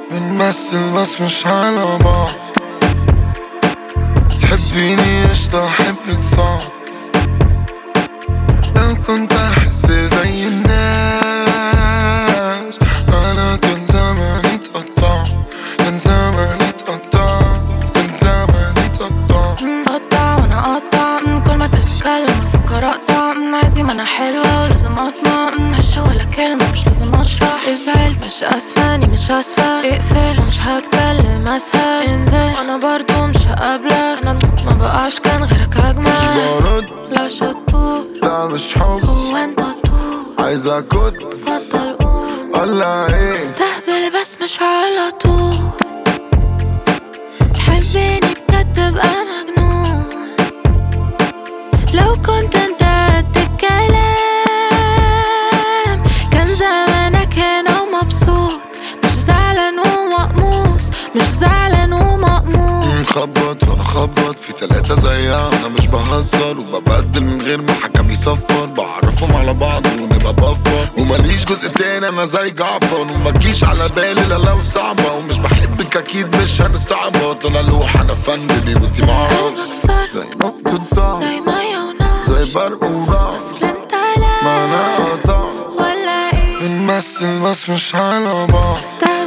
بنمثل بس مش على بعض تحبيني قشطة أحبك صعب لو كنت أحس زي الناس أنا كان زماني اتقطع كان زماني اتقطع كان زماني اتقطع قطع وانا قطع كل ما تتكلم افكر اقطع عادي ما انا حلوة ولازم اطمع هش ولا كلمة مش لازم اشرح زعلت مش اسفة اني مش اسفة اقفل ومش هتكلم اسهل انزل انا برضو مش هقابلك انا ما بقاش كان غيرك مش اجمل برد لا شطور لا مش حب هو انت طول عايز أكد اتفضل قوم ولا ايه استهبل بس مش على طول تحبني بجد تبقى مجنون لو كنت انت قد الكلام كان زمانك هنا ومبسوط مش زعلان ومقموس مش زعلان ومقموس مخبط وانا خبط في تلاتة زيها انا مش بهزر وببدل من غير ما حكم يصفر بعرفهم على بعض ونبقى بفر ومليش جزء تاني انا زي جعفر وما تجيش على بالي لا لو صعبة ومش بحبك اكيد مش هنستعبط انا لوح انا فندلي وانتي معرفش قلبك صار زي نقطة ضعف زي مية ونار زي برق ورعد اصل انت ما لا انا قطعت ولا ايه بنمثل بس مش على بعض استهبل